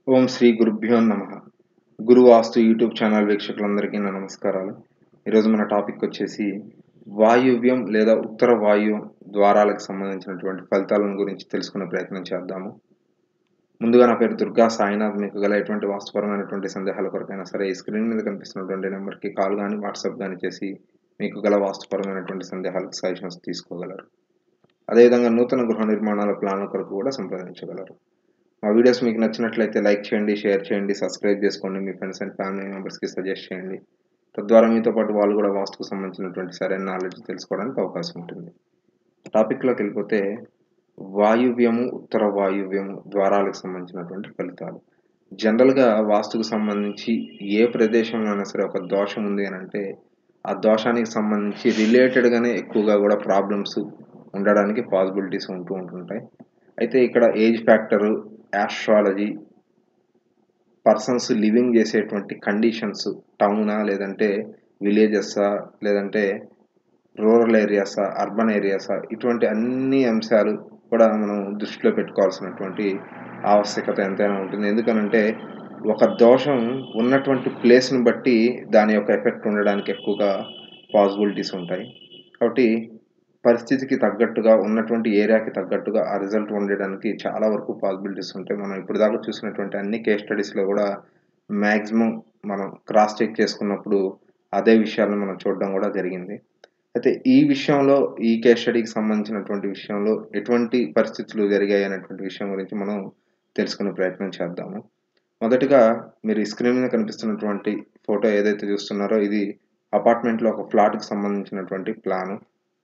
ఓం శ్రీ గురుభ్యో నమ గురు వాస్తు YouTube channel వీక్షకులందరికీ నా నమస్కారాలు ఈరోజు మన టాపిక్ వచ్చేసి వాయువ్యం లేదా ఉత్తర వాయు ద్వారాలకు సంబంధించినటువంటి ఫలితాలను గురించి తెలుసుకునే ప్రయత్నం చేద్దాము ముందుగా నా పేరు దుర్గా సాయినాథ్ మీకు గల ఎటువంటి వాస్తుపరమైనటువంటి సందేహాల కొరకైనా సరే ఈ స్క్రీన్ మీద కనిపిస్తున్నటువంటి నెంబర్కి కాల్ కానీ వాట్సాప్ కానీ చేసి మీకు గల వాస్తుపరమైనటువంటి సందేహాలకు సజెషన్స్ తీసుకోగలరు అదేవిధంగా నూతన గృహ నిర్మాణాల ప్లాన్ల కొరకు కూడా సంప్రదించగలరు మా వీడియోస్ మీకు నచ్చినట్లయితే లైక్ చేయండి షేర్ చేయండి సబ్స్క్రైబ్ చేసుకోండి మీ ఫ్రెండ్స్ అండ్ ఫ్యామిలీ మెంబర్స్కి సజెస్ట్ చేయండి తద్వారా మీతో పాటు వాళ్ళు కూడా వాస్తుకు సంబంధించినటువంటి సరైన నాలెడ్జ్ తెలుసుకోవడానికి అవకాశం ఉంటుంది టాపిక్లోకి వెళ్ళిపోతే వాయువ్యము ఉత్తర వాయువ్యము ద్వారాలకు సంబంధించినటువంటి ఫలితాలు జనరల్గా వాస్తుకు సంబంధించి ఏ ప్రదేశంలోనైనా సరే ఒక దోషం ఉంది అని అంటే ఆ దోషానికి సంబంధించి రిలేటెడ్గానే ఎక్కువగా కూడా ప్రాబ్లమ్స్ ఉండడానికి పాసిబిలిటీస్ ఉంటూ ఉంటుంటాయి అయితే ఇక్కడ age factor astrology persons living చేసేటువంటి కండిషన్స్ టౌనా లేదంటే విలేజెస్సా లేదంటే రూరల్ ఏరియాసా అర్బన్ ఏరియాసా ఇటువంటి అన్ని అంశాలు కూడా మనం దృష్టిలో పెట్టుకోవాల్సినటువంటి ఆవశ్యకత ఎంతైనా ఉంటుంది ఎందుకనంటే ఒక దోషం ఉన్నటువంటి ప్లేస్ని బట్టి దాని యొక్క ఎఫెక్ట్ ఉండడానికి ఎక్కువగా పాసిబిలిటీస్ ఉంటాయి కాబట్టి పరిస్థితికి తగ్గట్టుగా ఉన్నటువంటి ఏరియాకి తగ్గట్టుగా ఆ రిజల్ట్ ఉండడానికి చాలా వరకు పాసిబిలిటీస్ ఉంటాయి మనం ఇప్పుడు దాకా చూసినటువంటి అన్ని కేస్ స్టడీస్లో కూడా మ్యాక్సిమం మనం క్రాస్ చెక్ చేసుకున్నప్పుడు అదే విషయాలను మనం చూడడం కూడా జరిగింది అయితే ఈ విషయంలో ఈ కేస్ స్టడీకి సంబంధించినటువంటి విషయంలో ఎటువంటి పరిస్థితులు జరిగాయి అనేటువంటి విషయం గురించి మనం తెలుసుకునే ప్రయత్నం చేద్దాము మొదటగా మీరు ఈ స్క్రీన్ మీద కనిపిస్తున్నటువంటి ఫోటో ఏదైతే చూస్తున్నారో ఇది అపార్ట్మెంట్లో ఒక ఫ్లాట్కి సంబంధించినటువంటి plan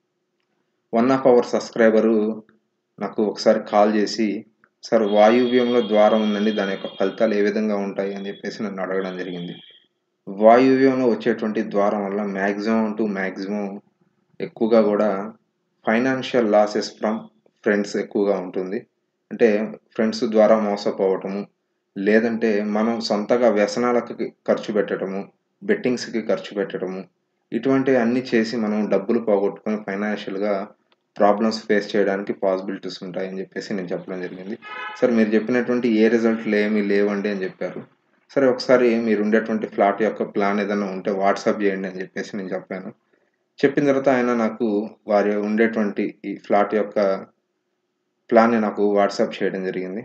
one of our subscriber నాకు ఒకసారి కాల్ చేసి సార్ వాయువ్యంలో ద్వారం ఉందండి దాని యొక్క ఫలితాలు ఏ విధంగా ఉంటాయి అని చెప్పేసి నన్ను అడగడం జరిగింది వాయువ్యంలో వచ్చేటువంటి ద్వారం వల్ల మ్యాక్సిమం టు మ్యాక్సిమం ఎక్కువగా కూడా ఫైనాన్షియల్ లాసెస్ ఫ్రమ్ ఫ్రెండ్స్ ఎక్కువగా ఉంటుంది అంటే ఫ్రెండ్స్ ద్వారా మోసపోవటము లేదంటే మనం సొంతగా వ్యసనాలకు ఖర్చు పెట్టడము బెట్టింగ్స్కి ఖర్చు పెట్టడము ఇటువంటి అన్ని చేసి మనం డబ్బులు పోగొట్టుకొని ఫైనాన్షియల్గా ప్రాబ్లమ్స్ ఫేస్ చేయడానికి పాసిబిలిటీస్ ఉంటాయని చెప్పేసి నేను చెప్పడం జరిగింది సార్ మీరు చెప్పినటువంటి ఏ రిజల్ట్లు ఏమీ లేవండి అని చెప్పారు సరే ఒకసారి మీరు ఉండేటువంటి ఫ్లాట్ యొక్క ప్లాన్ ఏదైనా ఉంటే వాట్సాప్ చేయండి అని చెప్పేసి నేను చెప్పాను చెప్పిన తర్వాత ఆయన నాకు వారి ఉండేటువంటి ఈ ఫ్లాట్ యొక్క ప్లాన్ నాకు వాట్సాప్ చేయడం జరిగింది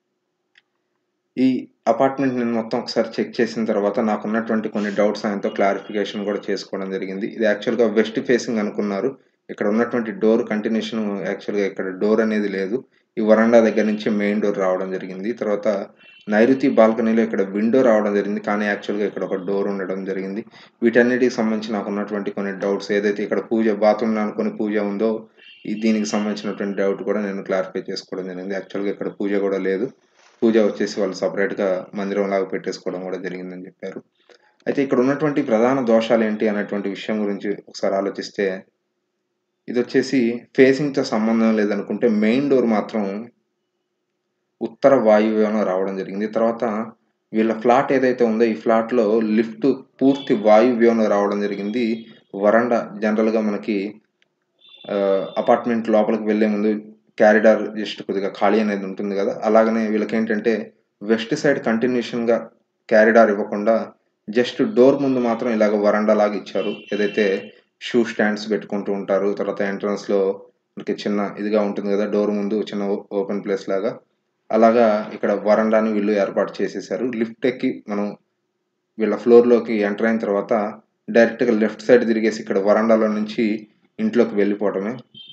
ఈ అపార్ట్మెంట్ నేను మొత్తం ఒకసారి చెక్ చేసిన తర్వాత నాకు ఉన్నటువంటి కొన్ని డౌట్స్ ఆయనతో క్లారిఫికేషన్ కూడా చేసుకోవడం జరిగింది ఇది యాక్చువల్గా వెస్ట్ ఫేసింగ్ అనుకున్నారు ఇక్కడ ఉన్నటువంటి డోర్ కంటిన్యూషన్ యాక్చువల్గా ఇక్కడ డోర్ అనేది లేదు ఈ వరండా దగ్గర నుంచి మెయిన్ డోర్ రావడం జరిగింది తర్వాత నైరుతి బాల్కనీలో ఇక్కడ విండో రావడం జరిగింది కానీ యాక్చువల్గా ఇక్కడ ఒక డోర్ ఉండడం జరిగింది వీటన్నిటికి సంబంధించి నాకు ఉన్నటువంటి కొన్ని డౌట్స్ ఏదైతే ఇక్కడ పూజ బాత్రూమ్లో అనుకుని పూజ ఉందో ఈ దీనికి సంబంధించినటువంటి డౌట్ కూడా నేను క్లారిఫై చేసుకోవడం జరిగింది యాక్చువల్గా ఇక్కడ పూజ కూడా లేదు పూజ వచ్చేసి వాళ్ళు సపరేట్గా మందిరం లాగా పెట్టేసుకోవడం కూడా జరిగిందని చెప్పారు అయితే ఇక్కడ ఉన్నటువంటి ప్రధాన దోషాలు ఏంటి అనేటువంటి విషయం గురించి ఒకసారి ఆలోచిస్తే ఇది వచ్చేసి ఫేసింగ్తో సంబంధం లేదనుకుంటే మెయిన్ డోర్ మాత్రం ఉత్తర వాయువ్యంలో రావడం జరిగింది తర్వాత వీళ్ళ ఫ్లాట్ ఏదైతే ఉందో ఈ ఫ్లాట్లో లిఫ్ట్ పూర్తి వాయువ్యంలో రావడం జరిగింది వరండా జనరల్గా మనకి అపార్ట్మెంట్ లోపలికి వెళ్ళే ముందు క్యారిడార్ జస్ట్ కొద్దిగా ఖాళీ అనేది ఉంటుంది కదా అలాగనే వీళ్ళకి ఏంటంటే వెస్ట్ సైడ్ కంటిన్యూషన్గా క్యారిడార్ ఇవ్వకుండా జస్ట్ డోర్ ముందు మాత్రం ఇలాగ వరండా లాగా ఇచ్చారు ఏదైతే షూ స్టాండ్స్ పెట్టుకుంటూ ఉంటారు తర్వాత ఎంట్రన్స్లో మనకి చిన్న ఇదిగా ఉంటుంది కదా డోర్ ముందు చిన్న ఓపెన్ ప్లేస్ లాగా అలాగా ఇక్కడ వరండాని వీళ్ళు ఏర్పాటు చేసేసారు లిఫ్ట్ ఎక్కి మనం వీళ్ళ ఫ్లోర్లోకి ఎంటర్ అయిన తర్వాత డైరెక్ట్గా లెఫ్ట్ సైడ్ తిరిగేసి ఇక్కడ వరండాలో నుంచి ఇంట్లోకి వెళ్ళిపోవటమే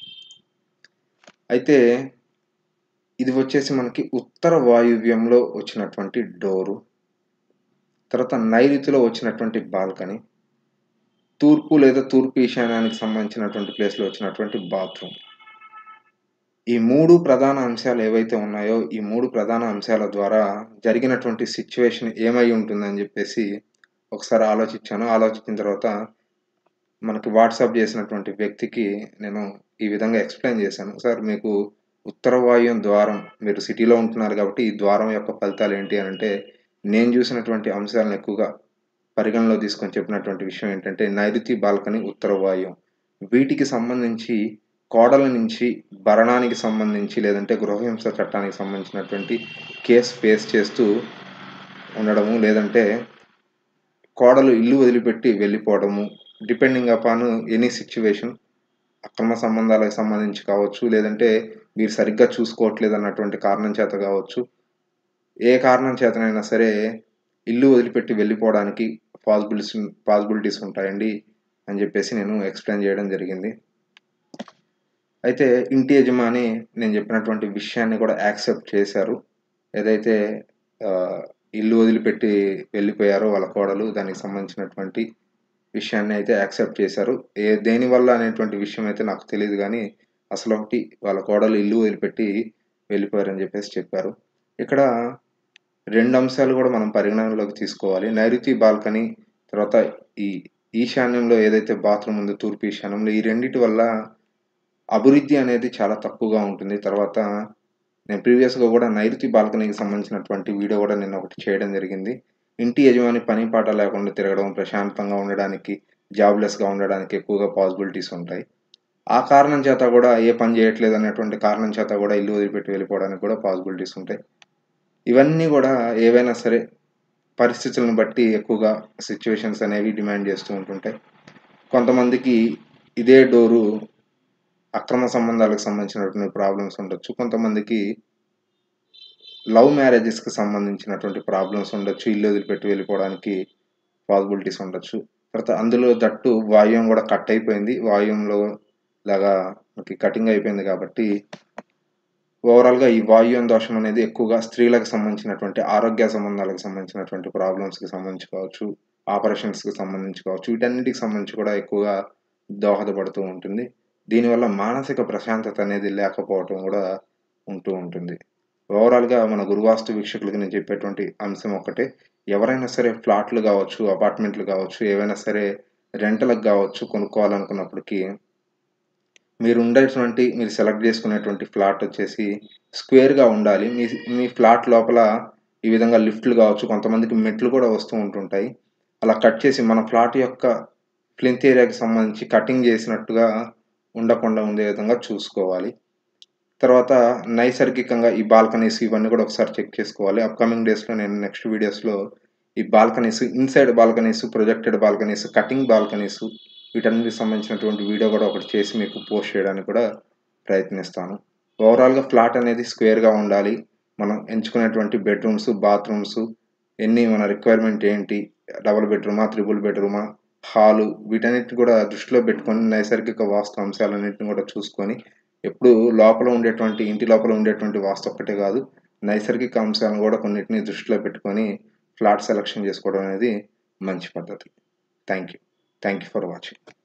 అయితే ఇది వచ్చేసి మనకి ఉత్తర వాయువ్యంలో వచ్చినటువంటి డోరు తర్వాత నైరుతిలో వచ్చినటువంటి బాల్కనీ తూర్పు లేదా తూర్పు ఈశాన్యానికి సంబంధించినటువంటి ప్లేస్లో వచ్చినటువంటి బాత్రూమ్ ఈ మూడు ప్రధాన అంశాలు ఏవైతే ఉన్నాయో ఈ మూడు ప్రధాన అంశాల ద్వారా జరిగినటువంటి సిచ్యువేషన్ ఏమై ఉంటుందని చెప్పేసి ఒకసారి ఆలోచించాను ఆలోచించిన తర్వాత మనకి వాట్సాప్ చేసినటువంటి వ్యక్తికి నేను ఈ విధంగా ఎక్స్ప్లెయిన్ చేశాను సార్ మీకు ఉత్తర వాయుం ద్వారం మీరు సిటీలో ఉంటున్నారు కాబట్టి ఈ ద్వారం యొక్క ఫలితాలు ఏంటి అని అంటే నేను చూసినటువంటి అంశాలను ఎక్కువగా పరిగణలో తీసుకొని చెప్పినటువంటి విషయం ఏంటంటే నైరుతి బాల్కనీ ఉత్తర వాయుం వీటికి సంబంధించి కోడల నుంచి భరణానికి సంబంధించి లేదంటే గృహహింస చట్టానికి సంబంధించినటువంటి కేసు ఫేస్ చేస్తూ ఉండడము లేదంటే కోడలు ఇల్లు వదిలిపెట్టి వెళ్ళిపోవడము డిపెండింగ్ అపాన్ ఎనీ సిచ్యువేషన్ అక్రమ సంబంధాలకు సంబంధించి కావచ్చు లేదంటే మీరు సరిగ్గా చూసుకోవట్లేదు అన్నటువంటి కారణం చేత కావచ్చు ఏ కారణం చేతనైనా సరే ఇల్లు వదిలిపెట్టి వెళ్ళిపోవడానికి పాసిబిలిటీస్ పాసిబిలిటీస్ ఉంటాయండి అని చెప్పేసి నేను ఎక్స్ప్లెయిన్ చేయడం జరిగింది అయితే ఇంటి యజమాని నేను చెప్పినటువంటి విషయాన్ని కూడా యాక్సెప్ట్ చేశారు ఏదైతే ఆ, ఇల్లు వదిలిపెట్టి వెళ్ళిపోయారో వాళ్ళ కోడలు దానికి సంబంధించినటువంటి విషయాన్ని అయితే యాక్సెప్ట్ చేశారు ఏ దేనివల్ల అనేటువంటి విషయం అయితే నాకు తెలియదు కానీ అసలు ఒకటి వాళ్ళ కోడలు ఇల్లు వదిలిపెట్టి వెళ్ళిపోయారని చెప్పేసి చెప్పారు ఇక్కడ రెండు అంశాలు కూడా మనం పరిగణనలోకి తీసుకోవాలి నైరుతి బాల్కనీ తర్వాత ఈ ఈశాన్యంలో ఏదైతే బాత్రూమ్ ఉందో తూర్పు ఈశాన్యంలో ఈ రెండిటి వల్ల అభివృద్ధి అనేది చాలా తక్కువగా ఉంటుంది తర్వాత నేను ప్రీవియస్గా కూడా నైరుతి బాల్కనీకి సంబంధించినటువంటి వీడియో కూడా నేను ఒకటి చేయడం జరిగింది ఇంటి యజమాని పని పాట లేకుండా తిరగడం ప్రశాంతంగా ఉండడానికి జాబ్లెస్గా ఉండడానికి ఎక్కువగా పాసిబిలిటీస్ ఉంటాయి ఆ కారణం చేత కూడా ఏ పని చేయట్లేదు అనేటువంటి కారణం చేత కూడా ఇల్లు వదిలిపెట్టి వెళ్ళిపోవడానికి కూడా పాసిబిలిటీస్ ఉంటాయి ఇవన్నీ కూడా ఏవైనా సరే పరిస్థితులను బట్టి ఎక్కువగా సిచ్యువేషన్స్ అనేవి డిమాండ్ చేస్తూ ఉంటుంటాయి కొంతమందికి ఇదే డోరు అక్రమ సంబంధాలకు సంబంధించినటువంటి ప్రాబ్లమ్స్ ఉండొచ్చు కొంతమందికి లవ్ మ్యారేజెస్కి సంబంధించినటువంటి ప్రాబ్లమ్స్ ఉండొచ్చు ఇల్లు వదిలిపెట్టి వెళ్ళిపోవడానికి పాసిబిలిటీస్ ఉండొచ్చు తర్వాత అందులో దట్టు వాయువం కూడా కట్ అయిపోయింది వాయువంలో లాగా మనకి కటింగ్ అయిపోయింది కాబట్టి ఓవరాల్గా ఈ వాయువం దోషం అనేది ఎక్కువగా స్త్రీలకు సంబంధించినటువంటి ఆరోగ్య సంబంధాలకు సంబంధించినటువంటి ప్రాబ్లమ్స్కి సంబంధించి కావచ్చు ఆపరేషన్స్కి సంబంధించి కావచ్చు వీటన్నిటికి సంబంధించి కూడా ఎక్కువగా దోహదపడుతూ ఉంటుంది దీనివల్ల మానసిక ప్రశాంతత అనేది లేకపోవటం కూడా ఉంటూ ఉంటుంది ఓవరాల్గా మన గురువాస్తు వీక్షకులకి నేను చెప్పేటువంటి అంశం ఒకటే ఎవరైనా సరే ఫ్లాట్లు కావచ్చు అపార్ట్మెంట్లు కావచ్చు ఏవైనా సరే రెంటలకు కావచ్చు కొనుక్కోవాలనుకున్నప్పటికీ మీరు ఉండేటువంటి మీరు సెలెక్ట్ చేసుకునేటువంటి ఫ్లాట్ వచ్చేసి స్క్వేర్గా ఉండాలి మీ మీ ఫ్లాట్ లోపల ఈ విధంగా లిఫ్ట్లు కావచ్చు కొంతమందికి మెట్లు కూడా వస్తూ ఉంటుంటాయి అలా కట్ చేసి మన ఫ్లాట్ యొక్క ప్లింత్ ఏరియాకి సంబంధించి కటింగ్ చేసినట్టుగా ఉండకుండా ఉండే విధంగా చూసుకోవాలి తర్వాత నైసర్గికంగా ఈ బాల్కనీస్ ఇవన్నీ కూడా ఒకసారి చెక్ చేసుకోవాలి అప్కమింగ్ డేస్లో నేను నెక్స్ట్ వీడియోస్లో ఈ balconies inside balconies projected balconies cutting balconies వీటన్నిటికి సంబంధించినటువంటి వీడియో కూడా ఒకటి చేసి మీకు పోస్ట్ చేయడానికి కూడా ప్రయత్నిస్తాను ఓవరాల్గా ఫ్లాట్ అనేది స్క్వేర్గా ఉండాలి మనం ఎంచుకునేటువంటి బెడ్రూమ్స్ బాత్రూమ్స్ ఎన్ని మన రిక్వైర్మెంట్ ఏంటి డబుల్ బెడ్రూమా త్రిబుల్ బెడ్రూమా హాలు వీటన్నిటిని కూడా దృష్టిలో పెట్టుకొని నైసర్గిక వాస్తు అంశాలన్నింటిని కూడా చూసుకొని ఎప్పుడు లోపల ఉండేటువంటి ఇంటి లోపల ఉండేటువంటి వాస్తు ఒక్కటే కాదు నైసర్గిక అంశాలను కూడా కొన్నిటిని దృష్టిలో పెట్టుకొని ఫ్లాట్ సెలెక్షన్ చేసుకోవడం అనేది మంచి పద్ధతి thank you thank you for watching